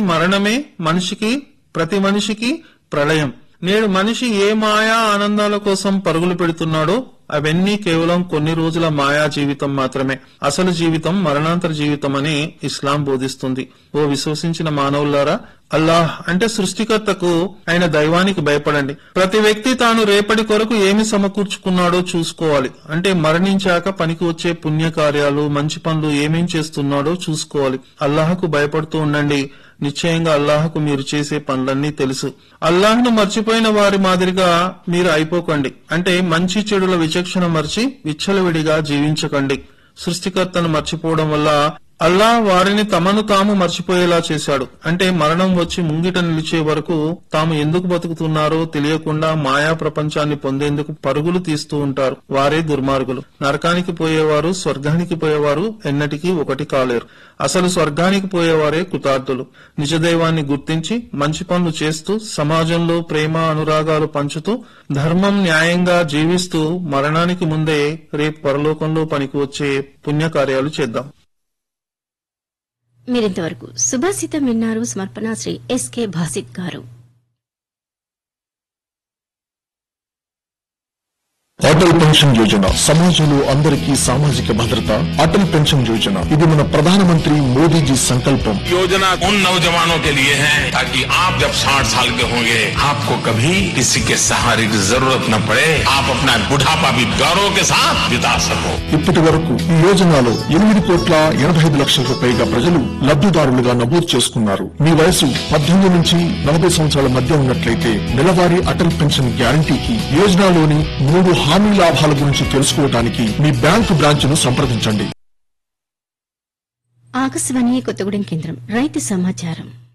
మరణమే మనిషికి ప్రతి మనిషికి ప్రళయం నేడు మనిషి ఏ మాయా ఆనందాల కోసం పరుగులు పెడుతున్నాడో అవన్నీ కేవలం కొన్ని రోజుల మాయా జీవితం మాత్రమే అసలు జీవితం మరణాంతర జీవితం అని ఇస్లాం బోధిస్తుంది ఓ విశ్వసించిన మానవులారా అల్లాహ్ అంటే సృష్టికర్తకు ఆయన దైవానికి భయపడండి ప్రతి వ్యక్తి తాను రేపటి కొరకు ఏమి సమకూర్చుకున్నాడో చూసుకోవాలి అంటే మరణించాక పనికి వచ్చే పుణ్యకార్యాలు మంచి పనులు ఏమేం చేస్తున్నాడో చూసుకోవాలి అల్లాహకు భయపడుతూ ఉండండి నిశ్చయంగా అల్లాహకు మీరు చేసే పనులన్నీ తెలుసు అల్లాహ్ను మర్చిపోయిన వారి మాదిరిగా మీరు అయిపోకండి అంటే మంచి చెడుల విచక్షణ మర్చి విచ్చలవిడిగా జీవించకండి సృష్టికర్తను మర్చిపోవడం వల్ల అల్లాహ్ వారిని తమను తాము మర్చిపోయేలా చేశాడు అంటే మరణం వచ్చి ముంగిట నిలిచే వరకు తాము ఎందుకు బతుకుతున్నారో తెలియకుండా మాయా ప్రపంచాన్ని పొందేందుకు పరుగులు తీస్తూ ఉంటారు వారే దుర్మార్గులు నరకానికి పోయేవారు స్వర్గానికి పోయేవారు ఎన్నటికీ ఒకటి కాలేరు అసలు స్వర్గానికి పోయేవారే కృతార్థులు నిజదైవాన్ని గుర్తించి మంచి పనులు చేస్తూ సమాజంలో ప్రేమ అనురాగాలు పంచుతూ ధర్మం న్యాయంగా జీవిస్తూ మరణానికి ముందే రేపు పరలోకంలో పనికి వచ్చే పుణ్యకార్యాలు చేద్దాం మీరింతవరకు సుభాషితం విన్నారు సమర్పణ శ్రీ ఎస్కే భాసిత్ గారు అటల్ పెన్షన్ యోజన సమాజంలో అందరికీ సామాజిక భద్రత అటల్ పెన్షన్ యోజన ఇది మన ప్రధానమంత్రి మోదీజీ సంకల్పం योजना उन नौजवानों के लिए है ताकि आप जब 60 साल के होंगे आपको कभी किसी के सहारे की जरूरत न पड़े आप अपना बुढ़ापा भी गौरव के साथ बिता सको ఇప్పటి వరకు ఈ యోజనలో ఎనిమిది కోట్ల ఎనభై ఐదు లక్షలకు పైగా ప్రజలు లబ్ధిదారులుగా నమోదు చేసుకున్నారు మీ వయసు పద్దెనిమిది నుంచి నలభై సంవత్సరాల మధ్య ఉన్నట్లయితే నెలవారీ అటల్ పెన్షన్ గ్యారంటీకి యోజనలోని మూడు హామీ లాభాల గురించి తెలుసుకోవడానికి మీ బ్యాంకు బ్రాంచ్ను సంప్రదించండి ఆకాశవాణి కొత్తగూడెం కేంద్రం రైతు సమాచారం